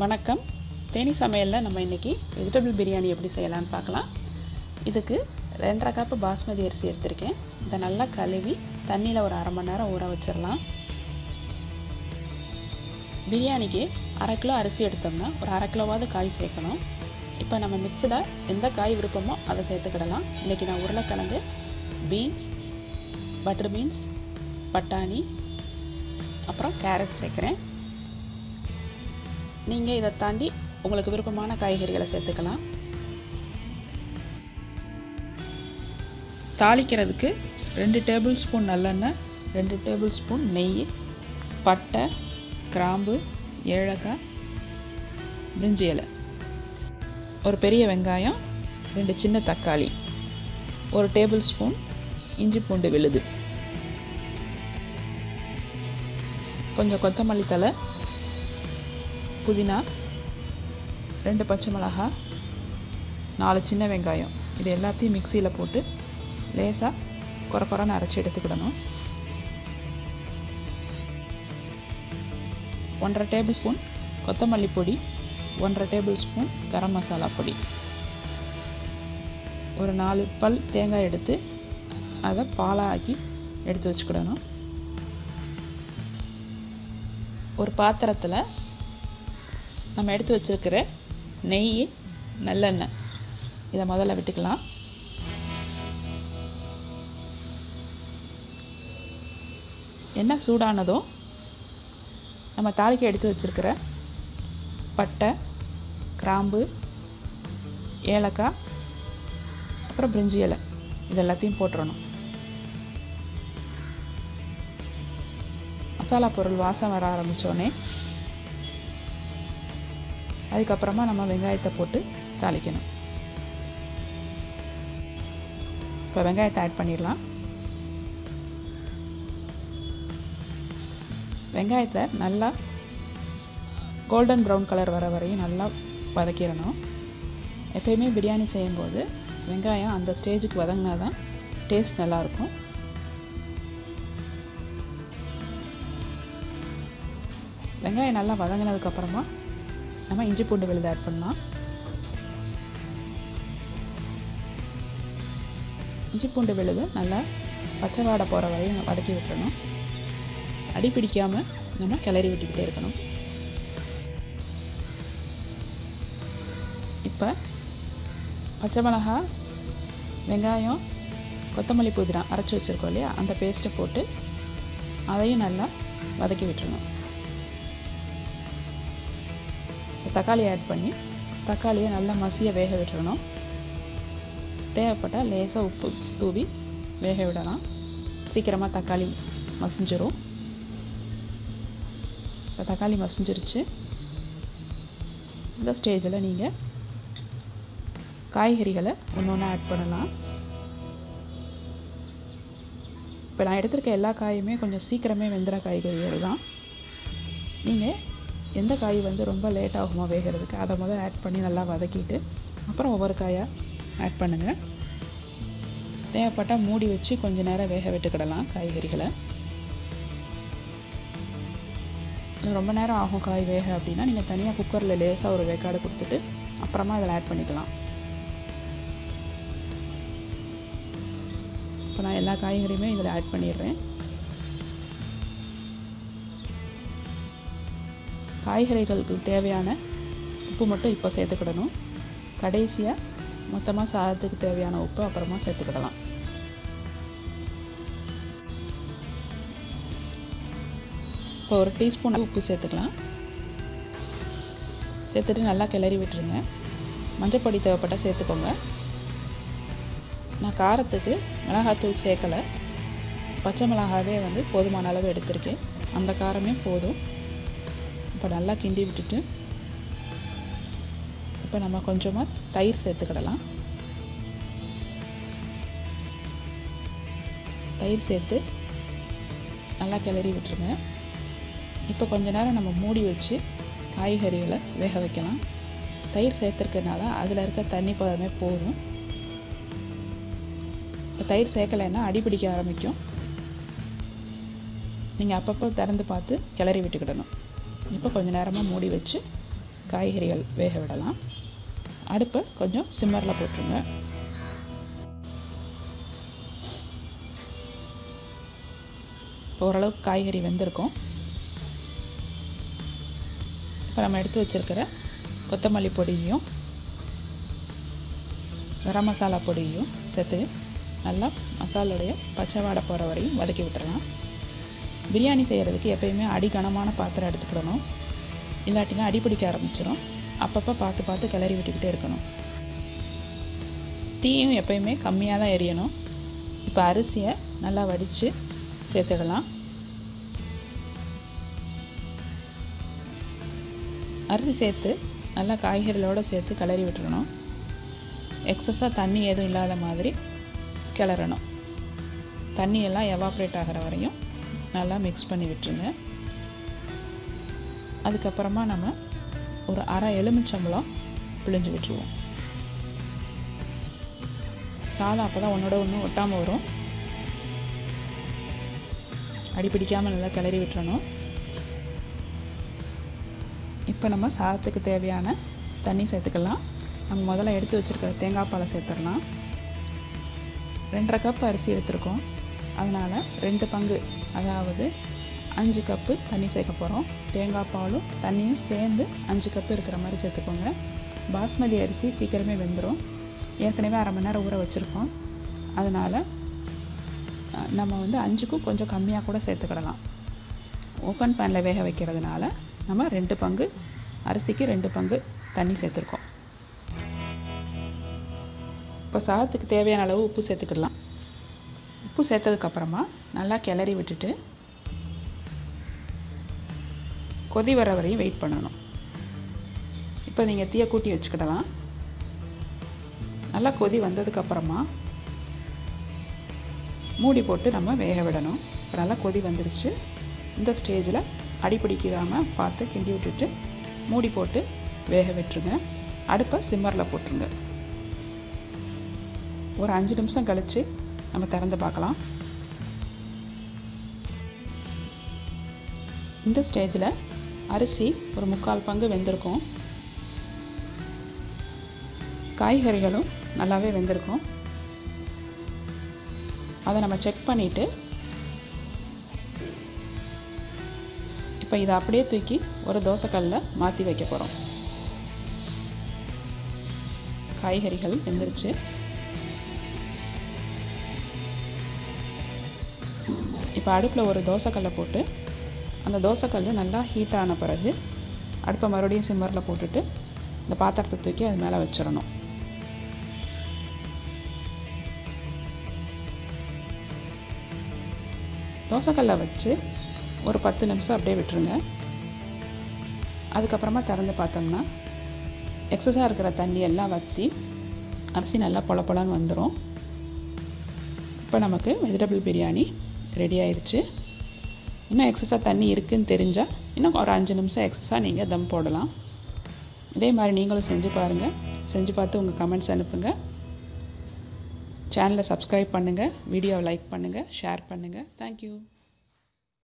வணக்கம் தேனி சமையலில் நம்ம இன்றைக்கி வெஜிடபிள் பிரியாணி எப்படி செய்யலாம்னு பார்க்கலாம் இதுக்கு ரெண்டரை கப்பு பாஸ்மதி அரிசி எடுத்திருக்கேன் இதை நல்லா கழுவி தண்ணியில் ஒரு அரை மணி நேரம் ஊற வச்சிடலாம் பிரியாணிக்கு அரை கிலோ அரிசி எடுத்தோம்னா ஒரு அரை கிலோவாவது காய் சேர்க்கணும் இப்போ நம்ம மிக்ஸில் எந்த காய் விருப்பமோ அதை சேர்த்துக்கிடலாம் இன்றைக்கி நான் உருளைக்கிழங்கு பீன்ஸ் பட்டர் பீன்ஸ் பட்டாணி அப்புறம் கேரட் சேர்க்குறேன் நீங்கள் இதை தாண்டி உங்களுக்கு விருப்பமான காய்கறிகளை சேர்த்துக்கலாம் தாளிக்கிறதுக்கு ரெண்டு டேபிள் ஸ்பூன் நல்லெண்ணெய் ரெண்டு டேபிள் ஸ்பூன் நெய் பட்டை கிராம்பு ஏலக்காய் பிரிஞ்சி இலை ஒரு பெரிய வெங்காயம் ரெண்டு சின்ன தக்காளி ஒரு டேபிள் ஸ்பூன் இஞ்சி பூண்டு விழுது கொஞ்சம் கொத்தமல்லி தலை புதினா ரெண்டு பச்சை மிளகாய் நாலு சின்ன வெங்காயம் இது எல்லாத்தையும் மிக்சியில் போட்டு லேசாக குறை குறைன்னு அரைச்சி எடுத்துக்கிடணும் ஒன்றரை டேபிள் ஸ்பூன் கொத்தமல்லி பொடி ஒன்றரை டேபிள் ஸ்பூன் கரம் மசாலா பொடி ஒரு நாலு பல் தேங்காய் எடுத்து அதை பாலாக ஆக்கி எடுத்து வச்சுக்கிடணும் ஒரு பாத்திரத்தில் நம்ம எடுத்து வச்சுருக்கிற நெய் நல்லெண்ணெய் இதை முதல்ல விட்டுக்கலாம் எண்ணெய் சூடானதும் நம்ம தாளிக்க எடுத்து வச்சுருக்கிற பட்டை கிராம்பு ஏலக்காய் அப்புறம் பிரிஞ்சி இலை இது எல்லாத்தையும் போட்டுறணும் மசாலா பொருள் வாசம் வர ஆரம்பித்தோடனே அதுக்கப்புறமா நம்ம வெங்காயத்தை போட்டு தாளிக்கணும் இப்போ வெங்காயத்தை ஆட் பண்ணிடலாம் வெங்காயத்தை நல்லா கோல்டன் ப்ரௌன் கலர் வர வரையும் நல்லா வதக்கிடணும் எப்பயுமே பிரியாணி செய்யும்போது வெங்காயம் அந்த ஸ்டேஜுக்கு வதங்கினா தான் டேஸ்ட் நல்லாயிருக்கும் வெங்காயம் நல்லா வதங்கினதுக்கப்புறமா நம்ம இஞ்சி பூண்டு விழுது ஆட் பண்ணலாம் இஞ்சி பூண்டு விழுது நல்லா பச்சை வாடை போகிற வரையும் வதக்கி விட்டுறணும் அடி பிடிக்காமல் நம்ம கிளறி விட்டுக்கிட்டே இருக்கணும் இப்போ பச்சை மிளகா வெங்காயம் கொத்தமல்லி புதினா அரைச்சி வச்சுருக்கோம் இல்லையா அந்த பேஸ்ட்டை போட்டு அதையும் நல்லா வதக்கி விட்டுறணும் தக்காளி ஆட் பண்ணி தக்காளியை நல்லா மசிய வேக விட்டுறணும் தேவைப்பட்டால் லேசாக உப்பு தூவி வேக விடலாம் சீக்கிரமாக தக்காளி மசிஞ்சிரும் இப்போ தக்காளி மசிஞ்சிருச்சு இந்த ஸ்டேஜில் நீங்கள் காய்கறிகளை ஒன்று ஒன்று ஆட் பண்ணலாம் இப்போ நான் எடுத்திருக்க எல்லா காயுமே கொஞ்சம் சீக்கிரமே வெந்துற காய்கறிகள் தான் நீங்கள் எந்த காய் வந்து ரொம்ப லேட் ஆகுமோ வேகிறதுக்கு அதை முதல் ஆட் பண்ணி நல்லா வதக்கிட்டு அப்புறம் ஒவ்வொரு காயாக ஆட் பண்ணுங்கள் தேவைப்பட்டால் மூடி வச்சு கொஞ்சம் நேரம் வேக விட்டுக்கிடலாம் காய்கறிகளை ரொம்ப நேரம் ஆகும் காய் வேக அப்படின்னா நீங்கள் தனியாக குக்கரில் லேசாக ஒரு வேக்காடு கொடுத்துட்டு அப்புறமா அதில் ஆட் பண்ணிக்கலாம் இப்போ நான் எல்லா காய்கறியுமே இதில் ஆட் பண்ணிடுறேன் காய்கறிகளுக்கு தேவையான உப்பு மட்டும் இப்போ சேர்த்துக்கிடணும் கடைசியாக மொத்தமாக சாதத்துக்கு தேவையான உப்பு அப்புறமா சேர்த்துக்கிடலாம் இப்போ ஒரு டீஸ்பூன் உப்பு சேர்த்துக்கலாம் சேர்த்துட்டு நல்லா கிளறி விட்டுருங்க மஞ்சப்பொடி தேவைப்பட்டால் சேர்த்துக்கோங்க நான் காரத்துக்கு மிளகாத்தூள் சேர்க்கலை பச்சை மிளகாவே வந்து போதுமான அளவு எடுத்திருக்கேன் அந்த காரமே போதும் இப்போ நல்லா கிண்டி விட்டுட்டு இப்போ நம்ம கொஞ்சமாக தயிர் சேர்த்துக்கிடலாம் தயிர் சேர்த்து நல்லா கிளறி விட்டுருங்க இப்போ கொஞ்ச நேரம் நம்ம மூடி வச்சு காய்கறிகளை வேக வைக்கலாம் தயிர் சேர்த்துருக்கனால அதில் இருக்க தண்ணி பதமே போதும் இப்போ தயிர் சேர்க்கலைன்னா அடிப்பிடிக்க ஆரம்பிக்கும் நீங்கள் அப்பப்போ திறந்து பார்த்து கிளறி விட்டுக்கிடணும் இப்போ கொஞ்ச நேரமாக மூடி வச்சு காய்கறிகள் வேக விடலாம் அடுப்பை கொஞ்சம் சிம்மரில் போட்டுருங்க இப்போ ஓரளவுக்கு காய்கறி வெந்திருக்கும் இப்போ நம்ம எடுத்து வச்சுருக்கிற கொத்தமல்லி பொடியையும் கரம் மசாலா பொடியையும் சேர்த்து நல்லா மசாலோடைய பச்சை வாடை போகிற வரையும் வதக்கி விட்டுறலாம் பிரியாணி செய்கிறதுக்கு எப்பயுமே அடி கனமான பாத்திரம் எடுத்துக்கிடணும் இல்லாட்டினா அடி பிடிக்க ஆரம்பிச்சிடும் அப்பப்போ பார்த்து பார்த்து கிளறி விட்டுக்கிட்டே இருக்கணும் தீயும் எப்பயுமே கம்மியாக தான் எரியணும் இப்போ அரிசியை நல்லா வடித்து சேர்த்துடலாம் அரிசி சேர்த்து நல்லா காய்கறிகளோடு சேர்த்து கிளறி விட்டுறணும் எக்ஸஸாக தண்ணி எதுவும் இல்லாத மாதிரி கிளறணும் தண்ணி எல்லாம் எவாப்ரேட் ஆகிற வரையும் நல்லா மிக்ஸ் பண்ணி விட்டுருங்க அதுக்கப்புறமா நம்ம ஒரு அரை எலுமிச்சம்பழம் பிழிஞ்சு விட்டுருவோம் சாதம் அப்போ தான் ஒன்றோட ஒன்று ஒட்டாமல் வரும் அடிப்பிடிக்காமல் நல்லா கிளறி விட்டுறணும் இப்போ நம்ம சாதத்துக்கு தேவையான தண்ணி சேர்த்துக்கலாம் நம்ம முதல்ல எடுத்து வச்சுருக்கிற தேங்காய் பாலை சேர்த்துடலாம் ரெண்டரை கப் அரிசி எடுத்திருக்கோம் அதனால் ரெண்டு பங்கு அதாவது அஞ்சு கப்பு தண்ணி சேர்க்க போகிறோம் தேங்காய் பாலும் தண்ணியும் சேர்ந்து அஞ்சு கப்பு இருக்கிற மாதிரி சேர்த்துக்கோங்க பாஸ்மதி அரிசி சீக்கிரமே வெந்துடும் ஏற்கனவே அரை மணி நேரம் ஊற வச்சுருக்கோம் அதனால் நம்ம வந்து அஞ்சுக்கும் கொஞ்சம் கம்மியாக கூட சேர்த்துக்கிடலாம் ஓப்பன் பேனில் வேக வைக்கிறதுனால நம்ம ரெண்டு பங்கு அரிசிக்கு ரெண்டு பங்கு தண்ணி சேர்த்துருக்கோம் இப்போ சாதத்துக்கு தேவையான அளவு உப்பு சேர்த்துக்கிடலாம் உப்பு சேர்த்ததுக்கப்புறமா நல்லா கிளறி விட்டுட்டு கொதி வர வரையும் வெயிட் பண்ணணும் இப்போ நீங்கள் தீயை கூட்டி வச்சுக்கிடலாம் நல்லா கொதி வந்ததுக்கப்புறமா மூடி போட்டு நம்ம வேக விடணும் இப்போ நல்லா கொதி வந்துருச்சு இந்த ஸ்டேஜில் அடிப்பிடிக்காமல் பார்த்து கிண்டி விட்டுட்டு மூடி போட்டு வேக விட்டுருங்க அடுப்பை சிம்மரில் போட்டுருங்க ஒரு அஞ்சு நிமிஷம் கழித்து நம்ம திறந்து பார்க்கலாம் இந்த ஸ்டேஜில் அரிசி ஒரு முக்கால் பங்கு வெந்திருக்கும் காய்கறிகளும் நல்லாவே வெந்திருக்கும் அதை நம்ம செக் பண்ணிவிட்டு இப்போ இதை அப்படியே தூக்கி ஒரு தோசைக்கல்லில் மாற்றி வைக்க போகிறோம் காய்கறிகள் வெந்துருச்சு இப்போ அடுப்பில் ஒரு தோசைக்கல்லை போட்டு அந்த தோசைக்கல் நல்லா ஹீட் ஆன பிறகு அடுப்பை மறுபடியும் சிம்மரில் போட்டுட்டு இந்த பாத்திரத்தை தூக்கி அது மேலே வச்சிடணும் தோசைக்கல்லை வச்சு ஒரு பத்து நிமிஷம் அப்படியே விட்டுருங்க அதுக்கப்புறமா திறந்து பார்த்தோம்னா எக்ஸஸாக இருக்கிற தண்ணி எல்லாம் வற்றி அரிசி நல்லா பொல பொலன்னு வந்துடும் இப்போ நமக்கு வெஜிடபிள் பிரியாணி ரெடி ஆயிடுச்சு இன்னும் எக்ஸஸாக தண்ணி இருக்குதுன்னு தெரிஞ்சால் இன்னும் ஒரு அஞ்சு நிமிஷம் எக்ஸஸாக நீங்கள் தம் போடலாம் இதே மாதிரி நீங்களும் செஞ்சு பாருங்கள் செஞ்சு பார்த்து உங்கள் கமெண்ட்ஸ் அனுப்புங்க சேனலை சப்ஸ்கிரைப் பண்ணுங்கள் வீடியோவை லைக் பண்ணுங்கள் ஷேர் பண்ணுங்கள் தேங்க்யூ